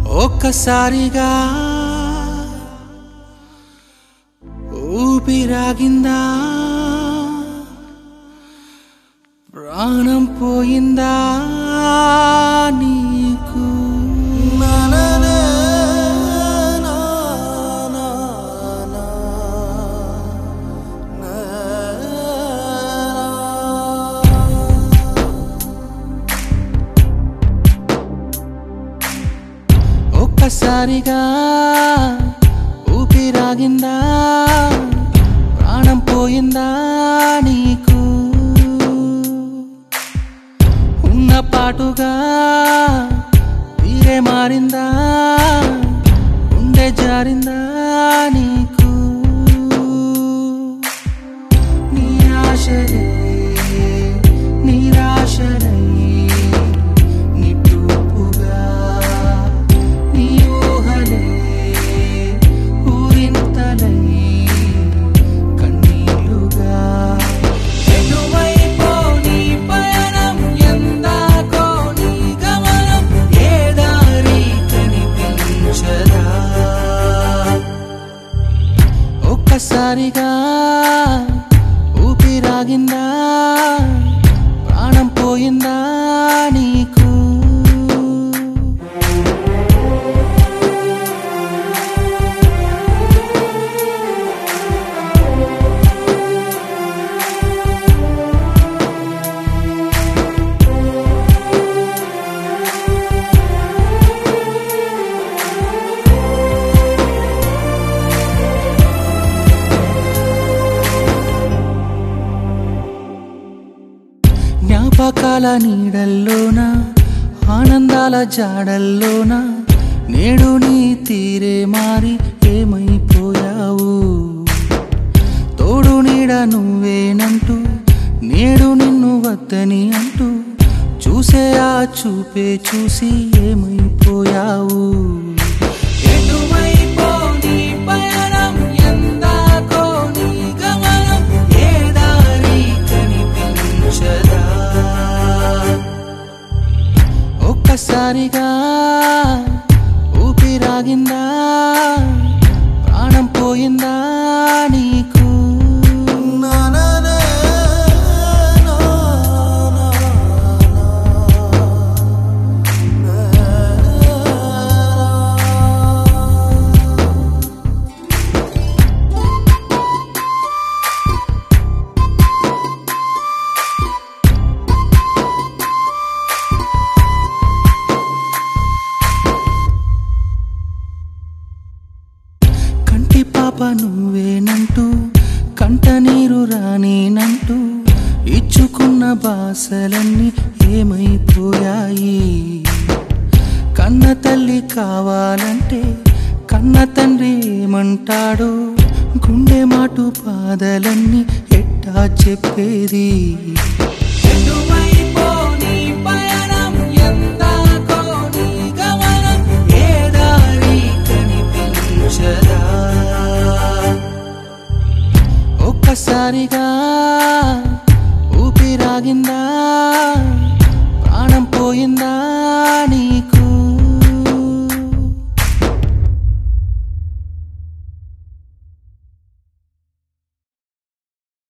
ఒక్కసారిగా ఊపిరాగిందా ప్రాణం పోయిందా నీకు ఒక్కసారిగా ఊపిరాగిందా ప్రాణం పోయిందా నీకు ఉన్న పాటుగా తీరే మారిందా ఉండే జారిందా నీకు నీ ఆశలే నిరాశలై నిట్టూపుగా నీ ఊహలే ఊరింతలై కన్నీళ్ళుగా ఎటువైపో నీ పయనం ఎందాకో నీ గమనం ఏ దారి కనిపించదా ఒక్కసారిగా ఊపిరాగిందా ప్రాణం పోయిందా నీకు జ్ఞాపకాల నీడల్లోన ఆనందాల జాడల్లోన నేడు నీ తీరే మారి ఏమైపోయావు తోడు నీడ నువ్వేనంటూ నేడు నిన్ను వద్దని అంటూ చూసే ఆ చూపే చూసి ఏమైపోయావు ఎటువైపో నీ పయనం ఎందాకో నీ గమనం ఏ దారి కనిపించదా ఒక్కసారిగా ఊపిరాగిందా ప్రాణం పోయిందా నీకు కంటి పాప నువ్వేనంటూ కంట నీరు రానేనంటూ ఇచ్చుకున్న బాసలన్నీ ఏమైపోయాయి